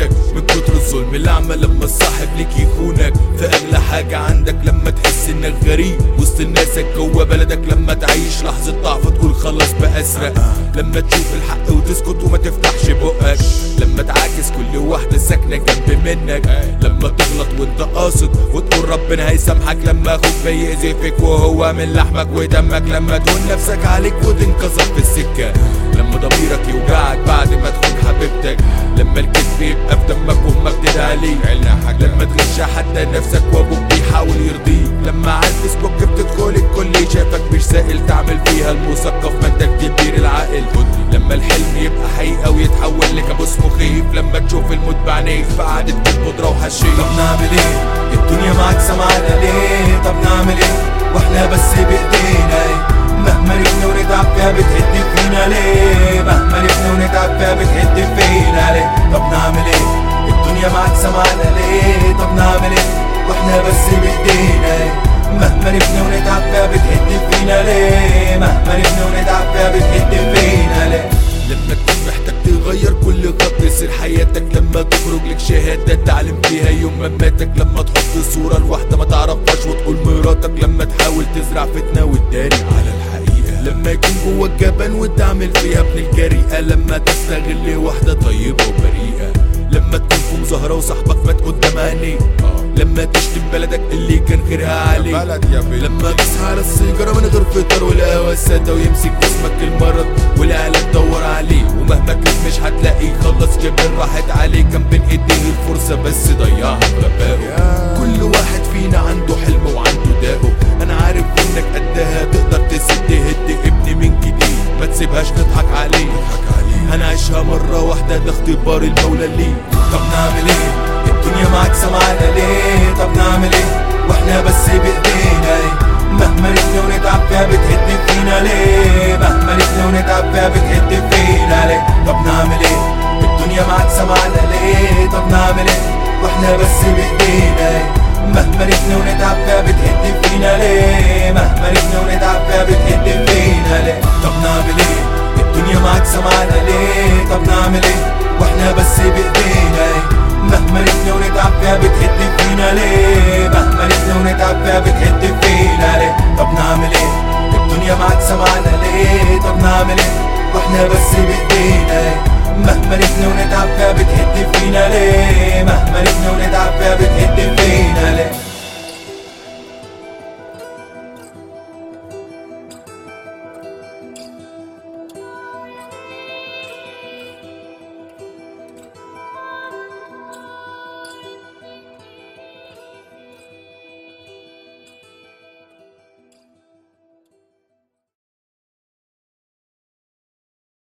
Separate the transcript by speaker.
Speaker 1: وشك من كتر الظلم اللي عمل لما الصاحب ليك يخونك في اغلى حاجة عندك لما تحس انك غريب وسط ناسك جوه بلدك لما تعيش لحظة ضعف تقول خلص بأسرق لما تشوف الحق وتسكت وما تفتحش بقك لما تعاكس كل واحدة ساكنة جنب منك لما تغلط وانت قاصد وتقول ربنا هيسامحك لما اخوك بيأذي فيك وهو من لحمك ودمك لما تهون نفسك عليك وتنكسر في السكة لما ضميرك يوجعك بعد ما تكون حبيبتك لما الكذب يبقى في دمك وامك تدعي لما تغش حتى نفسك وابوك بيحاول يرضيك لما على الفيسبوك بتدخل الكل شافك مش سائل تعمل فيها المثقف ما انت كبير العقل لما الحلم يبقى حقيقة ويتحول لكابوس مخيف لما تشوف الموت بعينيك في قعدة البودرة وحشيش
Speaker 2: طب نعمل ايه الدنيا معاك سمعنا ليه طب نعمل ايه واحنا بس بايدينا ايه مهما نبني ونتعب فيها بتهد فينا ليه مهما نبني ونتعب فيها بتهد فينا ليه طب نعمل ايه الدنيا معاك سمعنا ليه طب نعمل ايه واحنا بس بايدينا ايه مهما نبني ونتعب فيها بتهد فينا ليه مهما نبني ونتعب فيها بتهد فينا ليه
Speaker 1: لما تكون محتاج تغير كل خط يصير حياتك لما تخرج لك شهادة تعلم فيها يوم مماتك لما تحط صورة لواحدة ما تعرفهاش وتقول مراتك لما تحاول تزرع فتنة وتداري على الحقيقة لما يكون جواك جبان وتعمل فيها ابن الجريئة لما تستغل واحدة طيبة وبريئة لما تكون في مظاهرة وصاحبك مات قدام عينيك لما تشتم بلدك اللي كان خيرها عليك
Speaker 3: بلد يا بنت
Speaker 1: لما تصحى على السيجارة من غير فطر والقهوة السادة ويمسك جسمك المرض والعالم تدور عليه ومهما كنت مش هتلاقيه خلص كبر راحت عليه كان بين ايديه الفرصة بس ضيعها بغبائه كل واحد فينا عنده حلم وعنده داءه انا عارف انك قدها تقدر تسد هد ابني من جديد ما تسيبهاش تضحك عليه هنعيشها مرة واحدة ده اختبار المولى ليه
Speaker 2: طب نعمل ايه الدنيا معاك سمعنا ليه طب نعمل ايه واحنا بس بايدينا ايه مهما نبني ونتعب فيها بتهد فينا ليه مهما نبني ونتعب فيها بتهد فينا ليه طب نعمل ايه الدنيا معاك سمعنا ليه طب نعمل ايه واحنا بس بايدينا ايه مهما نبني ونتعب فيها بتهد فينا ليه مهما نبني ونتعب فيها بتهد فينا ليه طب نعمل ايه الدنيا معاك سمعنا ليه طب نعمل ايه واحنا بس بايدينا ايه مهما نبني ونتعب فيها بتهد فينا ليه مهما نبني ونتعب فيها بتهد فينا ليه طب نعمل ايه الدنيا معاك سمعنا ليه طب نعمل ايه واحنا بس بايدينا ايه مهما نبني ونتعب فيها بتهد فينا ليه مهما